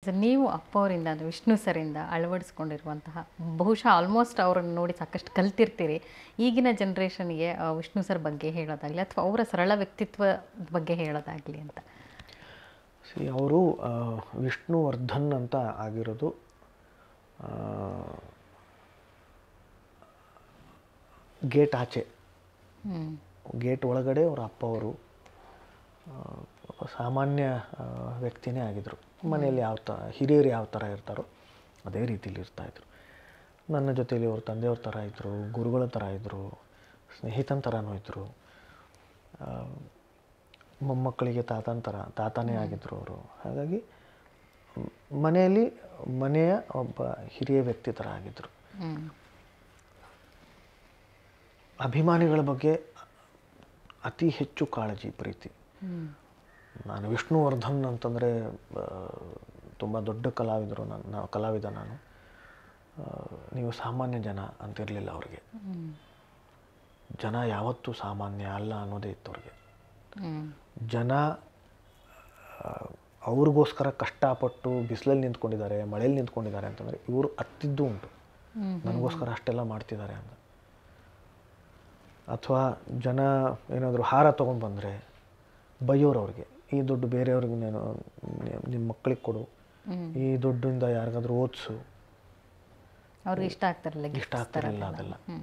So ನೀವು ಅಪ್ಪ ಅವರಿಂದ ಅಂದರೆ ವಿಷ್ಣು ಸರಿಂದ ಅಳವಡಿಸ್ಕೊಂಡಿರುವಂತಹ ಬಹುಶಃ ಆಲ್ಮೋಸ್ಟ್ ಅವರನ್ನು ನೋಡಿ ಸಾಕಷ್ಟು ಕಲ್ತಿರ್ತೀರಿ ಈಗಿನ ಜನ್ರೇಷನ್ಗೆ ವಿಷ್ಣು ಸರ್ ಬಗ್ಗೆ ಹೇಳೋದಾಗಲಿ ಅಥವಾ ಅವರ ಸರಳ ವ್ಯಕ್ತಿತ್ವ ಬಗ್ಗೆ ಹೇಳೋದಾಗಲಿ ಅಂತ ಸಿ ಅವರು ವಿಷ್ಣುವರ್ಧನ್ ಅಂತ ಆಗಿರೋದು ಆ, ಗೇಟ್ ಆಚೆ ಹ್ಞೂ ಗೇಟ್ ಒಳಗಡೆ ಅವ್ರ ಅಪ್ಪ ಅವರು ಆ, ಒಬ್ಬ ಸಾಮಾನ್ಯ ಆ, ವ್ಯಕ್ತಿನೇ ಆಗಿದ್ದರು ಮನೆಯಲ್ಲಿ ಯಾವ ಥರ ಹಿರಿಯರು ಯಾವ ಥರ ಇರ್ತಾರೋ ಅದೇ ರೀತಿಲಿ ಇರ್ತಾಯಿದ್ರು ನನ್ನ ಜೊತೆಯಲ್ಲಿ ಅವ್ರ ತಂದೆಯವ್ರ ಥರ ಇದ್ದರು ಗುರುಗಳ ಥರ ಇದ್ದರು ಸ್ನೇಹಿತನ ಥರನೂ ಇದ್ದರು ಮೊಮ್ಮಕ್ಕಳಿಗೆ ತಾತನ ಥರ ತಾತನೇ ಆಗಿದ್ದರು ಅವರು ಹಾಗಾಗಿ ಮ್- ಮನೆಯಲ್ಲಿ ಮನೆಯ ಒಬ್ಬ ಹಿರಿಯ ವ್ಯಕ್ತಿ ಥರ ಆಗಿದ್ದರು ಹ್ಞೂ ಅಭಿಮಾನಿಗಳ ಬಗ್ಗೆ ಅತಿ ಹೆಚ್ಚು ಕಾಳಜಿ ಪ್ರೀತಿ ಹ್ಞೂ ನಾನು ವಿಷ್ಣುವರ್ಧನ್ ಅಂತಂದರೆ ತುಂಬ ದೊಡ್ಡ ಕಲಾವಿದರು ನನ್ನ ಕಲಾವಿದ ನಾನು ಆ, ನೀವು ಸಾಮಾನ್ಯ ಜನ ಅಂತಿರಲಿಲ್ಲ ಅವ್ರಿಗೆ ಹ್ಞೂ ಜನ ಯಾವತ್ತೂ ಸಾಮಾನ್ಯ ಅಲ್ಲ ಅನ್ನೋದೇ ಇತ್ತು ಅವ್ರಿಗೆ ಹ್ಞೂ ಜನ ಆ, ಅವ್ರಿಗೋಸ್ಕರ ಕಷ್ಟಪಟ್ಟು ಬಿಸಿಲಲ್ಲಿ ನಿಂತ್ಕೊಂಡಿದ್ದಾರೆ ಮಳೆಯಲ್ಲಿ ನಿಂತ್ಕೊಂಡಿದ್ದಾರೆ ಅಂತಂದರೆ ಇವರು ಅತ್ತಿದ್ದು ಉಂಟು ಹ್ಞೂ ನನಗೋಸ್ಕರ ಅಷ್ಟೆಲ್ಲ ಮಾಡ್ತಿದ್ದಾರೆ ಅಂತ ಅಥವಾ ಜನ ಏನಾದರೂ ಹಾರ ತೊಗೊಂಡು ಬಂದರೆ ಬೈಯೋರು ಅವ್ರಿಗೆ ಈ ದುಡ್ಡು ಬೇರೆಯವ್ರಿಗೆ ನಾನು ನಿಮ್ಮ ಮಕ್ಕಳಿಗೆ ಕೊಡು ಹ್ಞೂ ಈ ದುಡ್ಡಿಂದ ಯಾರಿಗಾದ್ರೂ ಓದಿಸು ಅವ್ರಿಗೆ ಇಷ್ಟ ಆಗ್ತಾರಲ್ಲ ಇಷ್ಟ ಆಗ್ತಿರಲಿಲ್ಲ ಅದೆಲ್ಲ ಹ್ಞೂ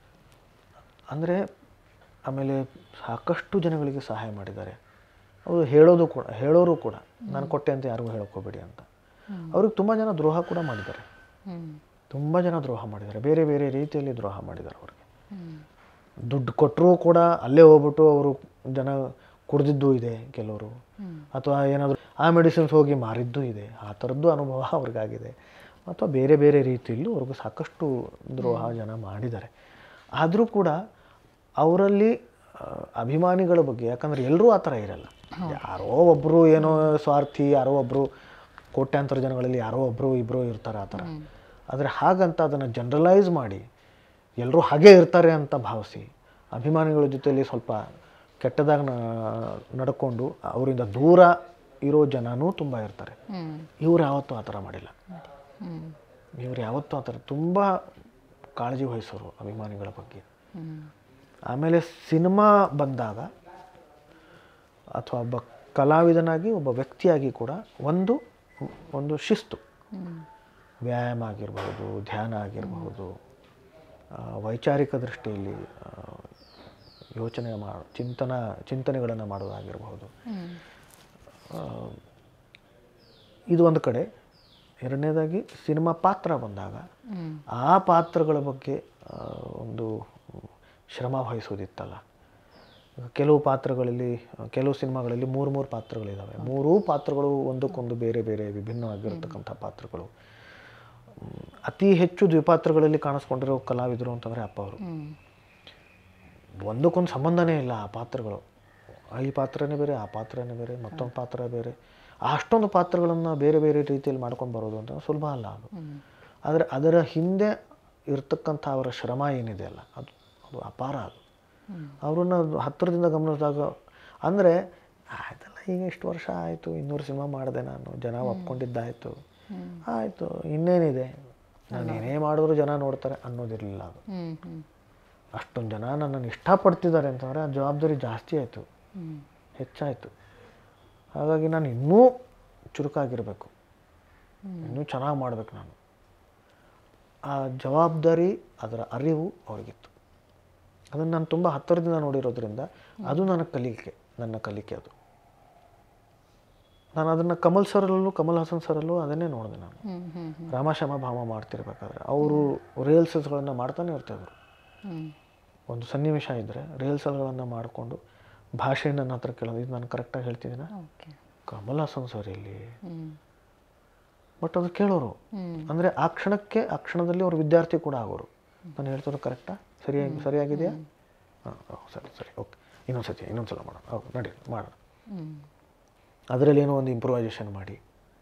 ಅಂದರೆ ಆಮೇಲೆ ಸಾಕಷ್ಟು ಜನಗಳಿಗೆ ಸಹಾಯ ಮಾಡಿದ್ದಾರೆ ಅವರು ಹೇಳೋದು ಕೂಡ ಹೇಳೋರು ಕೂಡ ನಾನು ಕೊಟ್ಟೆ ಅಂತ ಯಾರಿಗೂ ಹೇಳೋಕೋಬೇಡಿ ಅಂತ ಅವ್ರಿಗೆ ತುಂಬ ಜನ ದ್ರೋಹ ಕೂಡ ಮಾಡಿದ್ದಾರೆ ಹ್ಞೂ ತುಂಬ ಜನ ದ್ರೋಹ ಮಾಡಿದ್ದಾರೆ ಬೇರೆ ಬೇರೆ ರೀತಿಯಲ್ಲಿ ದ್ರೋಹ ಮಾಡಿದ್ದಾರೆ ಅವ್ರಿಗೆ ಹ್ಞೂ ದುಡ್ಡು ಕೊಟ್ಟರೂ ಕೂಡ ಅಲ್ಲೇ ಹೋಗ್ಬಿಟ್ಟು ಅವರು ಜನ ಕುಡ್ದಿದ್ದೂ ಇದೆ ಕೆಲವರು ಅಥವಾ ಏನಾದರೂ ಆ ಮೆಡಿಸಿನ್ಸ್ ಹೋಗಿ ಮಾರಿದ್ದೂ ಇದೆ ಆ ಥರದ್ದು ಅನುಭವ ಅವ್ರಿಗಾಗಿದೆ ಅಥವಾ ಬೇರೆ ಬೇರೆ ರೀತಿಯಲ್ಲೂ ಅವ್ರಿಗೆ ಸಾಕಷ್ಟು ದ್ರೋಹ ಜನ ಮಾಡಿದ್ದಾರೆ ಆದರೂ ಕೂಡ ಅವರಲ್ಲಿ ಆ, ಅಭಿಮಾನಿಗಳ ಬಗ್ಗೆ ಯಾಕಂದರೆ ಎಲ್ಲರೂ ಆ ಥರ ಇರಲ್ಲ ಯಾರೋ ಒಬ್ಬರು ಏನೋ ಸ್ವಾರ್ಥಿ ಯಾರೋ ಒಬ್ಬರು ಕೋಟ್ಯಾಂತರ ಜನಗಳಲ್ಲಿ ಯಾರೋ ಒಬ್ಬರು ಇಬ್ಬರು ಇರ್ತಾರೆ ಆ ಥರ ಆದರೆ ಹಾಗಂತ ಅದನ್ನು ಜನರಲೈಸ್ ಮಾಡಿ ಎಲ್ಲರೂ ಹಾಗೇ ಇರ್ತಾರೆ ಅಂತ ಭಾವಿಸಿ ಅಭಿಮಾನಿಗಳ ಜೊತೆಯಲ್ಲಿ ಸ್ವಲ್ಪ ಕೆಟ್ಟದಾಗಿ ನಡ್ಕೊಂಡು ಅವರಿಂದ ದೂರ ಇರೋ ಜನನೂ ತುಂಬ ಇರ್ತಾರೆ ಹ್ಞೂ ಇವ್ರು ಯಾವತ್ತೂ ಆ ಥರ ಮಾಡಿಲ್ಲ ಹ್ಞೂ ಇವ್ರು ಯಾವತ್ತೂ ಆ ಥರ ತುಂಬ ಕಾಳಜಿ ವಹಿಸೋರು ಅಭಿಮಾನಿಗಳ ಬಗ್ಗೆ ಹ್ಞೂ ಆಮೇಲೆ ಸಿನಿಮಾ ಬಂದಾಗ ಅಥವಾ ಒಬ್ಬ ಕಲಾವಿದನಾಗಿ ಒಬ್ಬ ವ್ಯಕ್ತಿಯಾಗಿ ಕೂಡ ಒಂದು ಒಂದು ಶಿಸ್ತು ಹ್ಞೂ ವ್ಯಾಯಾಮ ಆಗಿರಬಹುದು ಧ್ಯಾನ ಆಗಿರಬಹುದು ಆ, ವೈಚಾರಿಕ ದೃಷ್ಟಿಯಲ್ಲಿ ಆ, ಯೋಚನೆ ಮಾಡ ಚಿಂತನ ಚಿಂತನೆಗಳನ್ನು ಮಾಡೋದಾಗಿರಬಹುದು ಹ್ಞೂ ಆ, ಇದು ಒಂದು ಕಡೆ ಎರಡನೇದಾಗಿ ಸಿನಿಮಾ ಪಾತ್ರ ಬಂದಾಗ ಹ್ಞೂ ಆ ಪಾತ್ರಗಳ ಬಗ್ಗೆ ಆ, ಒಂದು ಶ್ರಮ ವಹಿಸೋದಿತ್ತಲ್ಲ ಈಗ ಕೆಲವು ಪಾತ್ರಗಳಲ್ಲಿ ಕೆಲವು ಸಿನಿಮಾಗಳಲ್ಲಿ ಮೂರು ಮೂರು ಪಾತ್ರಗಳಿದ್ದಾವೆ ಮೂರೂ ಪಾತ್ರಗಳು ಒಂದಕ್ಕೊಂದು ಬೇರೆ ಬೇರೆ ವಿಭಿನ್ನವಾಗಿರ್ತಕ್ಕಂಥ ಪಾತ್ರಗಳು ಮ್, ಅತಿ ಹೆಚ್ಚು ದ್ವಿಪಾತ್ರಗಳಲ್ಲಿ ಕಾಣಿಸ್ಕೊಂಡಿರೋ ಕಲಾವಿದರು ಅಂತಂದರೆ ಅಪ್ಪ ಅವರು ಹ್ಞೂ ಒಂದಕ್ಕೊಂದು ಸಂಬಂಧನೇ ಇಲ್ಲ ಆ ಪಾತ್ರಗಳು ಈ ಪಾತ್ರನೇ ಬೇರೆ ಆ ಪಾತ್ರನೇ ಬೇರೆ ಮತ್ತೊಂದು ಪಾತ್ರ ಬೇರೆ ಅಷ್ಟೊಂದು ಪಾತ್ರಗಳನ್ನು ಬೇರೆ ಬೇರೆ ರೀತಿಯಲ್ಲಿ ಮಾಡ್ಕೊಂಡು ಬರೋದು ಅಂತ ಸುಲಭ ಅಲ್ಲ ಅದು ಆದರೆ ಅದರ ಹಿಂದೆ ಇರ್ತಕ್ಕಂಥ ಅವರ ಶ್ರಮ ಏನಿದೆ ಅಲ್ಲ ಅದು ಅದು ಅಪಾರ ಅದು ಅವರನ್ನು ಹತ್ತಿರದಿಂದ ಗಮನಿಸಿದಾಗ ಅಂದರೆ ಆಯ್ತಲ್ಲ ಈಗ ಇಷ್ಟು ವರ್ಷ ಆಯಿತು ಇನ್ನೂರು ಸಿನಿಮಾ ಮಾಡಿದೆ ನಾನು ಜನ ಒಪ್ಕೊಂಡಿದ್ದಾಯಿತು ಆಯಿತು ಇನ್ನೇನಿದೆ ನಾನು ಏನೇ ಮಾಡಿದ್ರು ಜನ ನೋಡ್ತಾರೆ ಅನ್ನೋದಿರಲಿಲ್ಲ ಅದು ಹ್ಞೂ ಹ್ಞೂ ಅಷ್ಟೊಂದು ಜನ ನನ್ನನ್ನು ಇಷ್ಟಪಡ್ತಿದ್ದಾರೆ ಅಂತಂದರೆ ಆ ಜವಾಬ್ದಾರಿ ಜಾಸ್ತಿ ಆಯಿತು ಹ್ಞೂ ಹೆಚ್ಚಾಯಿತು ಹಾಗಾಗಿ ನಾನು ಇನ್ನೂ ಚುರುಕಾಗಿರಬೇಕು ಇನ್ನೂ ಚೆನ್ನಾಗಿ ಮಾಡಬೇಕು ನಾನು ಆ ಜವಾಬ್ದಾರಿ ಅದರ ಅರಿವು ಅವ್ರಿಗಿತ್ತು ಅದನ್ನು ನಾನು ತುಂಬ ಹತ್ತಿರದಿಂದ ನೋಡಿರೋದ್ರಿಂದ ಅದು ನನ್ನ ಕಲಿಕೆ ನನ್ನ ಕಲಿಕೆ ಅದು ನಾನು ಅದನ್ನು ಕಮಲ್ ಸರಲ್ಲೂ ಕಮಲ್ ಹಾಸನ್ ಸರಲ್ಲೂ ಅದನ್ನೇ ನೋಡಿದೆ ನಾನು ಹ್ಞೂ ಹ್ಞೂ ರಾಮಶ್ಯಾಮ ಭಾಮ ಮಾಡ್ತಿರ್ಬೇಕಾದ್ರೆ ಅವರು ರಿಹರ್ಸಲ್ಸ್ಗಳನ್ನು ಮಾಡ್ತಾನೆ ಇರ್ತಿದ್ರು ಹ್ಞೂ ಒಂದು ಸನ್ನಿವೇಶ ಇದ್ದರೆ ರಿಹರ್ಸಲ್ಗಳನ್ನು ಮಾಡಿಕೊಂಡು ಭಾಷೆ ನನ್ನ ಹತ್ರ ಕೇಳೋದು ಇದು ನಾನು ಕರೆಕ್ಟಾಗಿ ಹೇಳ್ತಿದ್ದೀನ ಓಕೆ ಕಮಲ್ ಹಾಸನ್ ಸರ್ ಇಲ್ಲಿ ಹ್ಞೂ ಬಟ್ ಅದು ಕೇಳೋರು ಹ್ಞೂ ಅಂದರೆ ಆ ಕ್ಷಣಕ್ಕೆ ಆ ಕ್ಷಣದಲ್ಲಿ ಅವ್ರು ವಿದ್ಯಾರ್ಥಿ ಕೂಡ ಆಗೋರು ನಾನು ಹೇಳ್ತಿರೋದು ಕರೆಕ್ಟಾ ಸರಿಯಾಗಿ ಸರಿಯಾಗಿದೆಯಾ ಹಾಂ ಸರಿ ಸರಿ ಓಕೆ ಇನ್ನೊಂದು ಸತಿ ಇನ್ನೊಂದು ಸಲ ಮಾಡೋಣ ಓಕೆ ನಡಿ ಮಾಡೋಣ ಹ್ಞೂ ಅದರಲ್ಲಿ ಅದರಲ್ಲಿ ಏನೋ ಒಂದು ಇಂಪ್ರೂವೈಸೇಷನ್ ಮಾಡಿ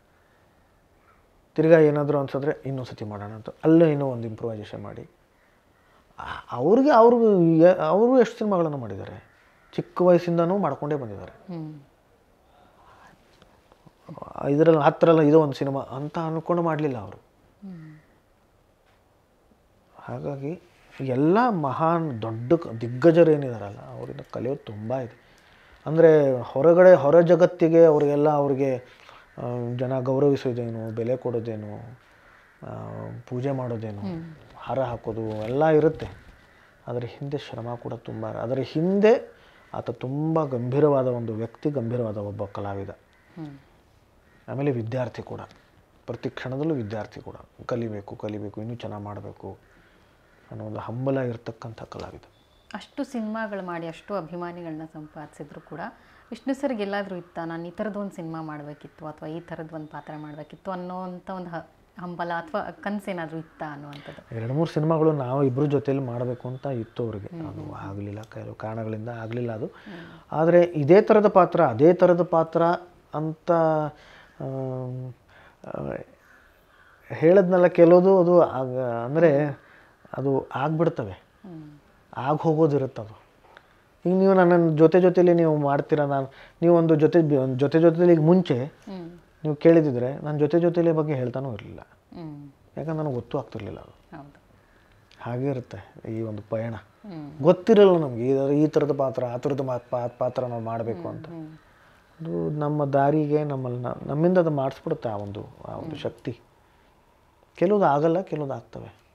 ತಿರ್ಗಾ ಏನಾದರೂ ಅನ್ಸಿದ್ರೆ ಇನ್ನೊಂದು ಸತಿ ಮಾಡೋಣ ಅಂತ ಅಲ್ಲೇ ಏನೋ ಒಂದು ಇಂಪ್ರೂವೈಸೇಷನ್ ಮಾಡಿ ಆ- ಅವ್ರಿಗೆ ಅವ್ರಿಗೂ ಯ- ಅವರು ಎಷ್ಟು ಸಿನಿಮಾಗಳನ್ನು ಮಾಡಿದ್ದಾರೆ ಚಿಕ್ಕ ವಯಸ್ಸಿಂದನೂ ಮಾಡ್ಕೊಂಡೇ ಬಂದಿದ್ದಾರೆ ಹ್ಞೂ ಇದರಲ್ಲಿ ಹತ್ತಿರಲ್ಲ ಇದು ಒಂದು ಸಿನಿಮಾ ಅಂತ ಅಂದ್ಕೊಂಡು ಮಾಡಲಿಲ್ಲ ಅವರು ಹಾಗಾಗಿ ಎಲ್ಲ ಮಹಾನ್ ದೊಡ್ಡ ಕ- ದಿಗ್ಗಜರು ಏನಿದಾರಲ್ಲ ಅವರಿಂದ ಕಲಿಯೋದು ತುಂಬ ಇದೆ ಅಂದರೆ ಹೊರಗಡೆ ಹೊರ ಜಗತ್ತಿಗೆ ಅವರಿಗೆಲ್ಲ ಅವ್ರಿಗೆ ಆ, ಜನ ಗೌರವಿಸೋದೇನು ಬೆಲೆ ಕೊಡೋದೇನು ಆ, ಪೂಜೆ ಮಾಡೋದೇನು ಹಾರ ಹಾಕೋದು ಎಲ್ಲ ಇರುತ್ತೆ ಅದರ ಹಿಂದೆ ಶ್ರಮ ಕೂಡ ತುಂಬ ಅದರ ಹಿಂದೆ ಆತ ತುಂಬ ಗಂಭೀರವಾದ ಒಂದು ವ್ಯಕ್ತಿ ಗಂಭೀರವಾದ ಒಬ್ಬ ಕಲಾವಿದ ಹ್ಮ್. ಆಮೇಲೆ ವಿದ್ಯಾರ್ಥಿ ಕೂಡ ಪ್ರತಿ ಕ್ಷಣದಲ್ಲೂ ವಿದ್ಯಾರ್ಥಿ ಕೂಡ ಕಲಿಬೇಕು ಕಲಿಬೇಕು ಇನ್ನೂ ಚೆನ್ನಾಗಿ ಮಾಡಬೇಕು ಅನ್ನೋ ಒಂದು ಹಂಬಲ ಇರತಕ್ಕಂಥ ಕಲಾವಿದ ಅಷ್ಟು ಸಿನಿಮಾಗಳು ಮಾಡಿ ಅಷ್ಟು ಅಭಿಮಾನಿಗಳನ್ನ ಸಂಪಾದಿಸಿದ್ರು ಕೂಡ ವಿಷ್ಣು ಸರ್ಗೆ ಎಲ್ಲಾದರೂ ಇತ್ತ ನಾನು ಈ ಥರದ್ದು ಒಂದು ಸಿನಿಮಾ ಮಾಡಬೇಕಿತ್ತು ಅಥವಾ ಈ ಥರದ್ದು ಒಂದು ಪಾತ್ರ ಮಾಡಬೇಕಿತ್ತು ಅನ್ನೋವಂಥ ಒಂದು ಹ- ಹಂಬಲ ಅಥವಾ ಕನಸೇನಾದರೂ ಇತ್ತ ಅನ್ನುವಂಥದ್ದು ಎರಡು ಮೂರು ಸಿನಿಮಾಗಳು ನಾವು ಇಬ್ಬರ ಜೊತೆಯಲ್ಲಿ ಮಾಡಬೇಕು ಅಂತ ಇತ್ತು ಅವರಿಗೆ ಅದು ಆಗಲಿಲ್ಲ ಕೆಲವು ಕಾರಣಗಳಿಂದ ಆಗಲಿಲ್ಲ ಅದು ಆದರೆ ಇದೇ ಥರದ ಪಾತ್ರ ಅದೇ ಥರದ ಪಾತ್ರ ಅಂತ ಆಮ್, ಆ, ಹೇಳದ್ನಲ್ಲ ಕೆಲವುದು ಅದು ಆಗ ಅಂದರೆ ಅದು ಆಗ್ಬಿಡ್ತವೆ ಆಗ ಹೋಗೋದಿರುತ್ತೆ ಅದು ಈಗ ನೀವು ನನ್ನ ಜೊತೆ ಜೊತೆಲಿ ನೀವು ಮಾಡ್ತೀರಾ ನಾನು ನೀವು ಒಂದು ಜೊತೆ ಒಂದು ಜೊತೆ ಜೊತೆಲಿ ಈಗ ಮುಂಚೆ ಹ್ಞೂ ನೀವು ಕೇಳಿದಿದ್ರೆ ನನ್ನ ಜೊತೆ ಜೊತೆಲಿ ಬಗ್ಗೆ ಹೇಳ್ತಾನೂ ಇರಲಿಲ್ಲ ಹ್ಞೂ ಯಾಕಂದ್ರೆ ನನಗೆ ಗೊತ್ತೂ ಆಗ್ತಿರ್ಲಿಲ್ಲ ಅದು ಹೌದು ಹಾಗೆ ಇರುತ್ತೆ ಈ ಒಂದು ಪಯಣ ಹ್ಞೂ ಗೊತ್ತಿರಲ್ಲ ನಮಗೆ ಈ ಈ ಥರದ ಪಾತ್ರ ಆ ಥರದ ಮಾ ಪಾ- ಪಾತ್ರ ನಾವು ಮಾಡಬೇಕು ಅಂತ ಹ್ಞೂ ಅದು ನಮ್ಮ ದಾರಿಗೆ ನಮ್ಮಲ್ಲಿ ನ- ನಮ್ಮಿಂದ ಅದು ಮಾಡಿಸ್ಬಿಡುತ್ತೆ ಆ ಒಂದು ಆ ಒಂದು ಶಕ್ತಿ ಕೆಲವುದು ಆಗಲ್ಲ ಕೆಲವುದು ಆಗ್ತವೆ